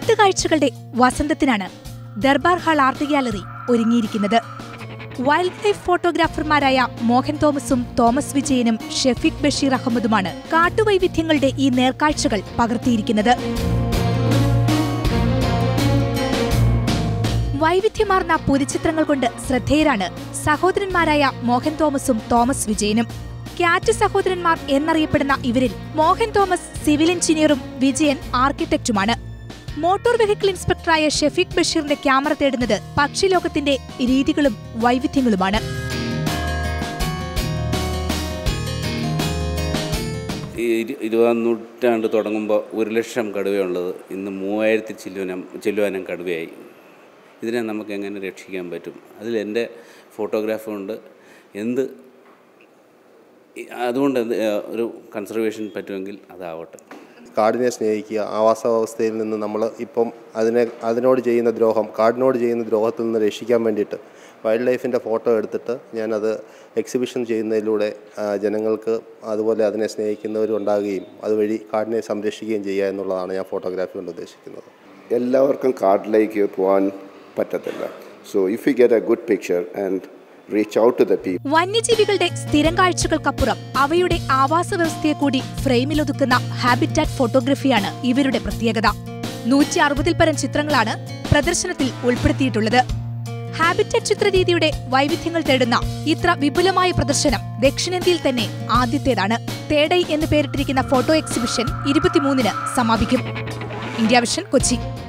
കാട്ടുകാഴ്ചകളുടെ വസന്തത്തിനാണ് Durbar hall art gallery ഒരുങ്ങിയിരിക്കുന്നത് wildlife ഫോട്ടോഗ്രാഫർമാരായ മോഹൻ തോമസും തോമസ് വിജയനും ഷെഫീഖ് ബഷീർ അഹമ്മദുമാണ് കാട്ടുവൈവിധ്യങ്ങളുടെ ഈ നേർക്കാഴ്ചകൾ പകർത്തിയിരിക്കുന്നത് വൈവിധ്യമാർന്ന പുലിച്ചിത്രങ്ങൾ കൊണ്ട് ശ്രദ്ധേയരാണ് സഹോദരന്മാരായ മോഹൻ തോമസും തോമസ് വിജയനും ക്യാറ്റ് സഹോദരന്മാർ എന്നറിയപ്പെടുന്ന ഇവരിൽ മോഹൻ തോമസ് സിവിൽ എഞ്ചിനീയറും വിജയൻ ആർക്കിടെക്റ്റുമാണ് മോട്ടോർ വെഹിക്കിൾ ഇൻസ്പെക്ടറായ ഷെഫീഖ് ബഷീറിന്റെ ക്യാമറ തേടുന്നത് പക്ഷിലോകത്തിന്റെ രീതികളും വൈവിധ്യങ്ങളുമാണ് ഈ ഇരു- ഇരുപതാം നൂറ്റാണ്ട് തുടങ്ങുമ്പോൾ ഒരു ലക്ഷം കടുവയുള്ളത് ഇന്ന് മൂവായിരത്തി ചില്ലുവനം ചില്ലുവാനം കടുവയായി ഇതിനെ നമുക്ക് എങ്ങനെ രക്ഷിക്കാൻ പറ്റും അതിൽ എൻ്റെ ഫോട്ടോഗ്രാഫ് കൊണ്ട് എന്ത് ഈ- അതുകൊണ്ട് എന്ത്, ഏഹ്, ഒരു കൺസർവേഷൻ പറ്റുമെങ്കിൽ അതാവട്ടെ കാടിനെ സ്നേഹിക്കുക ആവാസ വ്യവസ്ഥയിൽ നിന്ന് നമ്മൾ ഇപ്പം അതിനെ അതിനോട് ചെയ്യുന്ന ദ്രോഹം കാടിനോട് ചെയ്യുന്ന ദ്രോഹത്തിൽ നിന്ന് രക്ഷിക്കാൻ വേണ്ടിയിട്ട് വൈൽഡ് ലൈഫിൻ്റെ ഫോട്ടോ എടുത്തിട്ട് ഞാനത് എക്സിബിഷൻ ചെയ്യുന്നതിലൂടെ ആ, ജനങ്ങൾക്ക് അതുപോലെ അതിനെ സ്നേഹിക്കുന്നവരും ഉണ്ടാകുകയും അതുവഴി കാടിനെ സംരക്ഷിക്കുകയും ചെയ്യുക എന്നുള്ളതാണ് ഞാൻ ഫോട്ടോഗ്രാഫി കൊണ്ട് ഉദ്ദേശിക്കുന്നത് എല്ലാവർക്കും കാർഡിലേക്ക് പോകാൻ പറ്റത്തില്ല so if you get a good picture and reach out to the people വന്യജീവികളുടെ സ്ഥിരം കാഴ്ചകൾക്കപ്പുറം അവയുടെ ആവാസ വ്യവസ്ഥയെ കൂടി ഫ്രെയിമിലൊതുക്കുന്ന ഹാബിറ്റാറ്റ് ഫോട്ടോഗ്രഫിയാണ് ഇവരുടെ പ്രത്യേകത നൂറ്റി അറുപതിൽ പരം ചിത്രങ്ങളാണ് പ്രദർശനത്തിൽ ഉൾപ്പെടുത്തിയിട്ടുള്ളത് ഹാബിറ്റാറ്റ് ചിത്രരീതിയുടെ വൈവിധ്യങ്ങൾ തേടുന്ന ഇത്ര വിപുലമായ പ്രദർശനം ദക്ഷിണേന്ത്യയിൽ തന്നെ ആദ്യത്തേതാണ് തേടൈ എന്ന് പേരിട്ടിരിക്കുന്ന ഫോട്ടോ എക്സിബിഷൻ ഇരുപത്തിമൂന്നിന് സമാപിക്കും ഇന്ത്യ വിഷൻ കൊച്ചി